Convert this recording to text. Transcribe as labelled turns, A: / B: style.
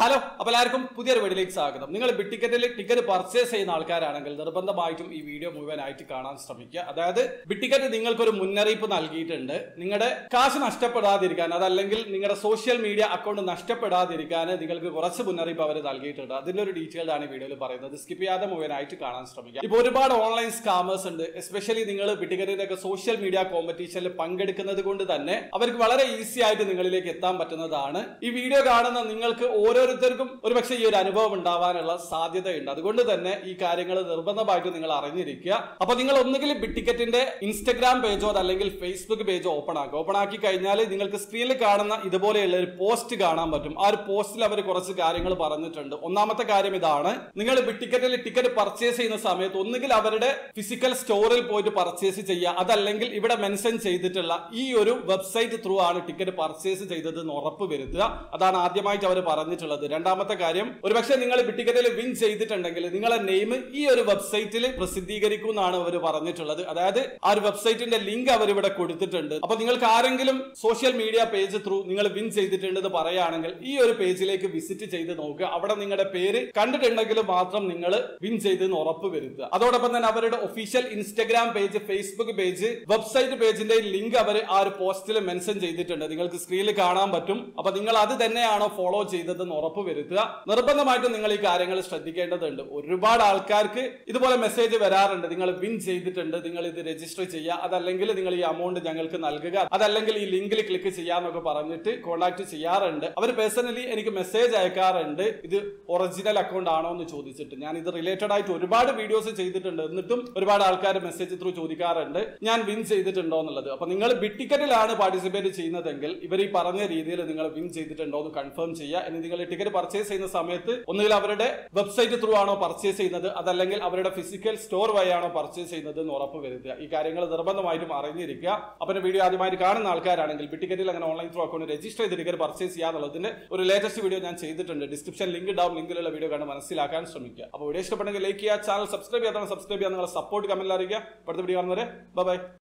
A: hello അപ്പൊ എല്ലാവർക്കും പുതിയൊരു വീഡിയോയിലേക്ക് സ്വാഗതം നിങ്ങൾ ബിറ്റിക്കറ്റിൽ ടിക്കറ്റ് പർച്ചേസ് ചെയ്യുന്ന ആൾക്കാരാണെങ്കിൽ നിർബന്ധമായിട്ടും ഈ വീഡിയോ മുഴുവനായിട്ട് കാണാൻ ശ്രമിക്കുക അതായത് ബിറ്റിക്കറ്റ് നിങ്ങൾക്കൊരു മുന്നറിയിപ്പ് നൽകിയിട്ടുണ്ട് നിങ്ങളുടെ കാശ് നഷ്ടപ്പെടാതിരിക്കാൻ അതല്ലെങ്കിൽ നിങ്ങളുടെ സോഷ്യൽ മീഡിയ അക്കൗണ്ട് നഷ്ടപ്പെടാതിരിക്കാൻ നിങ്ങൾക്ക് കുറച്ച് മുന്നറിയിപ്പ് അവർ നൽകിയിട്ടുണ്ട് അതിന്റെ ഒരു ഡീറ്റെയിൽഡ് ആണ് ഈ വീഡിയോയിൽ പറയുന്നത് സ്കിപ്പ് ചെയ്യാതെ മുഴുവനായിട്ട് കാണാൻ ശ്രമിക്കുക ഇപ്പോൾ ഒരുപാട് ഓൺലൈൻ സ്കാമേഴ്സ് ഉണ്ട് എസ്പെഷ്യലി നിങ്ങൾ ബിറ്റിക്കറ്റിന്റെ ഒക്കെ സോഷ്യൽ മീഡിയ കോമ്പറ്റീഷനിൽ പങ്കെടുക്കുന്നത് കൊണ്ട് തന്നെ അവർക്ക് വളരെ ഈസി ആയിട്ട് നിങ്ങളിലേക്ക് എത്താൻ പറ്റുന്നതാണ് ഈ വീഡിയോ കാണുന്ന നിങ്ങൾക്ക് ഓരോരുത്തർക്കും ഒരുപക്ഷെ ഈ ഒരു അനുഭവം ഉണ്ടാവാനുള്ള സാധ്യതയുണ്ട് അതുകൊണ്ട് തന്നെ ഈ കാര്യങ്ങൾ നിർബന്ധമായിട്ടും നിങ്ങൾ അറിഞ്ഞിരിക്കുക അപ്പൊ നിങ്ങൾ ഒന്നുകിൽ ബിറ്റിക്കറ്റിന്റെ ഇൻസ്റ്റഗ്രാം പേജോ അല്ലെങ്കിൽ ഫേസ്ബുക്ക് പേജോ ഓപ്പൺ ആക്കുക ഓപ്പൺ ആക്കി കഴിഞ്ഞാൽ നിങ്ങൾക്ക് സ്ക്രീനിൽ കാണുന്ന ഇതുപോലെയുള്ള ഒരു പോസ്റ്റ് കാണാൻ പറ്റും ആ ഒരു പോസ്റ്റിൽ അവർ കുറച്ച് കാര്യങ്ങൾ പറഞ്ഞിട്ടുണ്ട് ഒന്നാമത്തെ കാര്യം ഇതാണ് നിങ്ങൾ ബിറ്റിക്കറ്റിൽ ടിക്കറ്റ് പർച്ചേസ് ചെയ്യുന്ന സമയത്ത് ഒന്നുകിൽ അവരുടെ ഫിസിക്കൽ സ്റ്റോറിൽ പോയിട്ട് പർച്ചേസ് ചെയ്യുക അതല്ലെങ്കിൽ ഇവിടെ മെൻഷൻ ചെയ്തിട്ടുള്ള ഈ ഒരു വെബ്സൈറ്റ് ത്രൂ ആണ് ടിക്കറ്റ് പർച്ചേസ് ചെയ്തത് എന്ന് ഉറപ്പ് വരുത്തുക അതാണ് ആദ്യമായിട്ട് അവർ പറഞ്ഞിട്ടുള്ളത് രണ്ടാമത്തെ കാര്യം ഒരുപക്ഷെ നിങ്ങൾ ടിക്കറ്റിൽ വിൻ ചെയ്തിട്ടുണ്ടെങ്കിൽ നിങ്ങളെ നെയിം ഈ ഒരു വെബ്സൈറ്റിൽ പ്രസിദ്ധീകരിക്കും എന്നാണ് അവർ പറഞ്ഞിട്ടുള്ളത് അതായത് ആ ഒരു വെബ്സൈറ്റിന്റെ ലിങ്ക് അവർ ഇവിടെ കൊടുത്തിട്ടുണ്ട് അപ്പൊ നിങ്ങൾക്ക് ആരെങ്കിലും സോഷ്യൽ മീഡിയ പേജ് ത്രൂ നിങ്ങൾ വിൻ ചെയ്തിട്ടുണ്ടെന്ന് പറയുകയാണെങ്കിൽ ഈ ഒരു പേജിലേക്ക് വിസിറ്റ് ചെയ്ത് നോക്കുക അവിടെ നിങ്ങളുടെ പേര് കണ്ടിട്ടുണ്ടെങ്കിൽ മാത്രം നിങ്ങൾ വിൻ ചെയ്തെന്ന് ഉറപ്പ് വരുത്തുക അതോടൊപ്പം തന്നെ അവരുടെ official Instagram page Facebook page website പേജിന്റെ ലിങ്ക് അവർ ആ ഒരു പോസ്റ്റിൽ മെൻഷൻ ചെയ്തിട്ടുണ്ട് നിങ്ങൾക്ക് സ്ക്രീനിൽ കാണാൻ പറ്റും അപ്പൊ നിങ്ങൾ അത് തന്നെയാണോ ഫോളോ ചെയ്തതെന്ന് ഉറപ്പ് വരുത്തുക നിർബന്ധമായിട്ടും നിങ്ങൾ ഈ കാര്യങ്ങൾ ശ്രദ്ധിക്കേണ്ടതുണ്ട് ഒരുപാട് ആൾക്കാർക്ക് ഇതുപോലെ മെസ്സേജ് വരാറുണ്ട് നിങ്ങൾ വിൻ ചെയ്തിട്ടുണ്ട് നിങ്ങൾ ഇത് രജിസ്റ്റർ ചെയ്യുക അതല്ലെങ്കിൽ നിങ്ങൾ ഈ അമൗണ്ട് ഞങ്ങൾക്ക് നൽകുക അതല്ലെങ്കിൽ ഈ ലിങ്കിൽ ക്ലിക്ക് ചെയ്യാന്നൊക്കെ പറഞ്ഞിട്ട് കോൺടാക്ട് ചെയ്യാറുണ്ട് അവർ പേഴ്സണലി എനിക്ക് മെസ്സേജ് അയക്കാറുണ്ട് ഇത് ഒറിജിനൽ അക്കൗണ്ട് ആണോ എന്ന് ചോദിച്ചിട്ട് ഞാൻ ഇത് റിലേറ്റഡ് ആയിട്ട് ഒരുപാട് വീഡിയോസ് ചെയ്തിട്ടുണ്ട് എന്നിട്ടും ഒരുപാട് ആൾക്കാർ മെസ്സേജ് ത്രൂ ചോദിക്കാറുണ്ട് ഞാൻ വിൻ ചെയ്തിട്ടുണ്ടോ എന്നുള്ളത് അപ്പൊ നിങ്ങൾ ബിറ്റിക്കറ്റിലാണ് പാർട്ടിസിപ്പേറ്റ് ചെയ്യുന്നതെങ്കിൽ ഇവർ ഈ പറഞ്ഞ രീതിയിൽ നിങ്ങൾ വിൻ ചെയ്തിട്ടുണ്ടോ എന്ന് കൺഫേം ചെയ്യുക ഇനി നിങ്ങൾ ടിക്കറ്റ് പർച്ചേസ് ചെയ്യുന്ന സമയത്ത് ഒന്നുകിൽ അവരുടെ വെബ്സൈറ്റ് ത്രൂ ആണോ പർച്ചേസ് ചെയ്യുന്നത് അതല്ലെങ്കിൽ അവരുടെ ഫിസിക്കൽ സ്റ്റോർ വഴിയാണോ പർച്ചേസ് ചെയ്യുന്നത് എന്ന് ഉറപ്പ് വരുത്തുക ഈ കാര്യങ്ങൾ നിർബന്ധമായിട്ടും അറിഞ്ഞിരിക്കുക അപ്പൊ വീഡിയോ ആദ്യമായിട്ട് കാണുന്ന ആൾക്കാരാണെങ്കിൽ ബിറ്റിക്കറ്റിൽ അങ്ങനെ ഓൺലൈൻ ത്രൂ അക്കൗണ്ട് രജിസ്റ്റർ ചെയ്ത് ടിക്കറ്റ് പർച്ചേസ് ചെയ്യാന്നുള്ളതിന്റെ ഒരു ലേറ്റസ്റ്റ് വീഡിയോ ഞാൻ ചെയ്തിട്ടുണ്ട് ഡിസ്ക്രിപ്ഷൻ ലിങ്ക് ഡൗൺ ലിങ്കിലുള്ള വീഡിയോ കണ്ട് മനസ്സിലാക്കാൻ ശ്രമിക്കുക അപ്പോൾ വീഡിയോ ഇഷ്ടപ്പെട്ടെങ്കിൽ ലൈക്ക് ചെയ്യുക ചാനൽ സബ്സ്ക്രൈബ് ചെയ്യാത്ത സബ്സ്ക്രൈബ് ചെയ്യാൻ നിങ്ങളെ സപ്പോർട്ട് കമന്റിൽ അറിയിക്കുക അടുത്ത വീഡിയോ കാണുന്നവരെ ബൈ